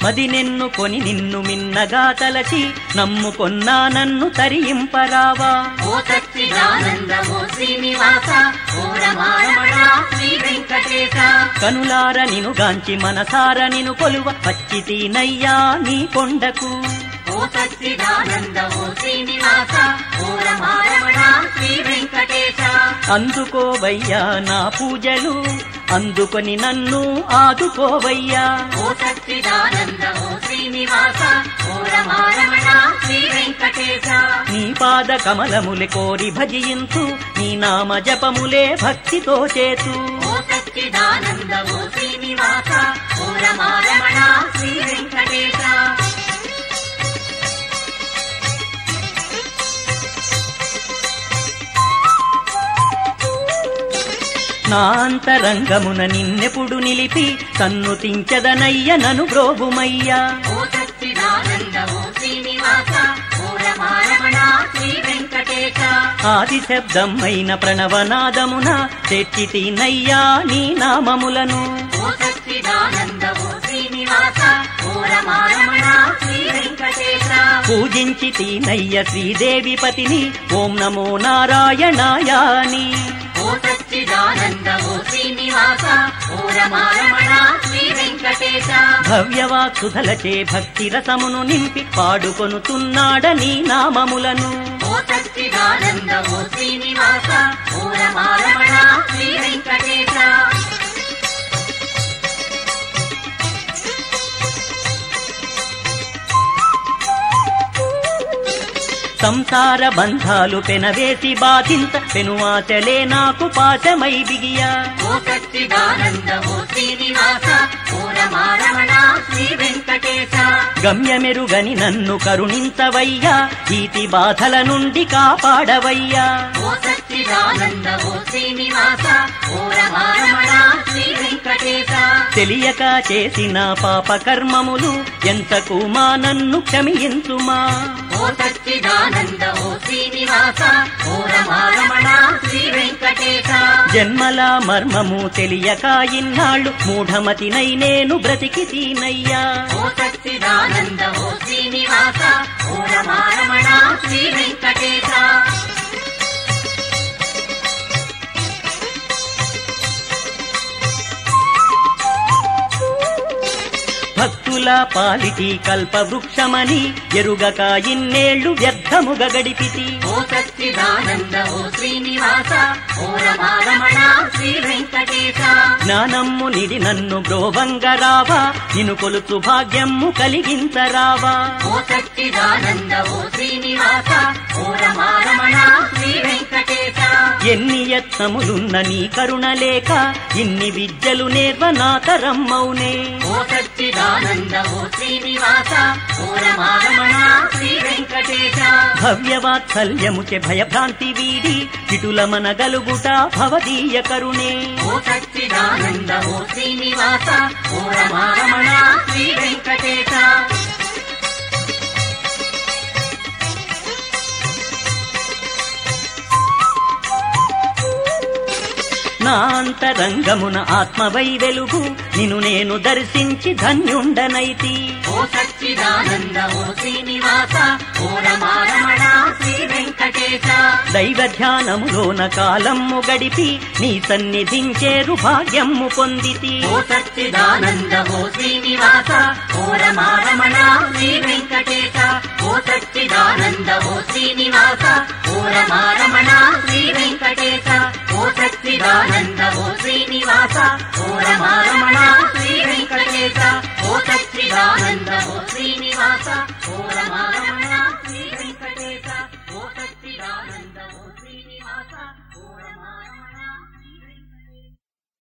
మది నెన్నుకొని నిన్ను మిన్నగా తలచి నమ్ముకొన్నా నన్ను తరింపరావా ఓ సచ్చిదానంద ఓ శ్రీనివాస ఓ రమారమణ శ్రీ వెంకటేశ కనులార నిను గాంచి మనసార నిను కొలువ పచ్చితీనయ్యా నీ కొండకు ఓ సచ్చిదానంద ఓ శ్రీనివాస ఓ రమారమణ శ్రీ వెంకటేశ అందుకోవయ్యా నా పూజలు అందుకొని నన్ను ఆదుకోవయ్యా ఓ సచ్చిదానంద ఓ శ్రీనివాస ఓ రమారమణ శ్రీ వెంకటేశ నీ పాద కమలములే కోరి భజింతు నీ నామ జపములే భక్తితో చేతు ఓ సచ్చిదానంద ఓ శ్రీనివాస ఓ రమారమణ శ్రీ వెంకటేశ నా అంతరంగమున నిన్నెప్పుడు నిలిపి కన్ను తించదనయ్య నను బ్రోగుమయ్యా ఓ సచ్చిదానంద ఓ శ్రీనివాస ఓ రమారమణ శ్రీ వెంకటేశ ఆది శబ్దమైన ప్రణవనాదమున తెచ్చితినయ్యా నీ నామములను ఓ సచ్చిదానంద ఓ శ్రీనివాస ఓ రమారమణ శ్రీ వెంకటేశ పూజించి తీనయ్య శ్రీదేవి పతిని ఓం నమో నారాయణాయాని ఓ సచ్చిదానంద ఓ శ్రీనివాస ఓ రమారమణ శ్రీ వెంకటేశ భవ్యవాక్సుధలచే భక్తి రసమును నింపి పాడుకొనుతున్నాడ నీ నామములను ఓ సచ్చిదానంద ఓ శ్రీనివాస ఓ రమారమణ శ్రీ వెంకటేశ సంసార బంధాలు పెనవేసి బాధింత పెనువాచలే నాకు పాశమై బిగియా ఓ సచ్చిదానంద ఓ శ్రీనివాస ఓ రమారమణ శ్రీ వెంకటేశ గమ్యమెరుగని నన్ను కరుణించవయ్యా ఈతి బాధల నుండి కాపాడవయ్యా ఓ సచ్చిదానంద ఓ శ్రీనివాస ఓ రమారమణ శ్రీ వెంకటేశ తెలియక చేసిన పాప కర్మములు ఎంతకు మా నన్ను క్షమించుమా ఓ సచ్చిదానంద ఓ శ్రీనివాస ఓ రమారమణ శ్రీ వెంకటేశ జన్మల మర్మము తెలియక ఇన్నాళ్ళు మూఢమతినై నేను బ్రతికి తీనయ్యా ఓ సచ్చిదానంద ఓ శ్రీనివాస ఓ రమారమణ శ్రీ వెంకటేశ భక్తుల పాలిటి కల్పవృక్షమని ఎరుగక ఇన్నేళ్లు వ్యర్థముగ గడిపితి ఓ సచ్చిదానంద ఓ శ్రీనివాస ఓ రమారమణ శ్రీ వెంకటేశ జ్ఞానమ్ము నిడి నన్ను బ్రోవంగరావా నిను కొలుచు భాగ్యమ్ము కలిగించరావా ఓ సచ్చిదానంద ఓ శ్రీనివాస ఓ రమారమణ శ్రీ వెంకటేశ ఎన్ని యత్నములున్న నీ కరుణ లేక ఇన్ని విద్యలు నేర్వ నా తరమ్మౌనే ఓ సచ్చిదానంద ఓ శ్రీనివాస ఓ రమారమణ శ్రీ వెంకటేశ భవ్యవాత్సల్యముచే భయభ్రాంతి వీడి చిటుల మనగలుగుట భవదీయ కరుణే ఓ సచ్చిదానంద ఓ శ్రీనివాస ఓ రమారమణ శ్రీ వెంకటేశ నా అంతరంగమున ఆత్మవై వెలుగు నిన్ను నేను దర్శించి ధన్యుండనైతి ఓ సచ్చిదానంద ఓ శ్రీనివాస ఓ రమారమణ శ్రీ వెంకటేశ దైవ ధ్యానములోన కాలమ్ము గడిపి నీ సన్నిధించేరు భాగ్యమ్ము పొందితి ఓ సచ్చిదానంద ఓ శ్రీనివాస ఓ రమారమణ శ్రీ వెంకటేశ ఓ సచ్చిదానంద ఓ శ్రీనివాస ఓ రమారమణ శ్రీ వెంకటేశ ఓ సచ్చిదానంద ఓ శ్రీనివాస ఓ రమారమణ శ్రీ వెంకటేశ ఓ సచ్చిదానంద ఓ శ్రీనివాస ఓ రమా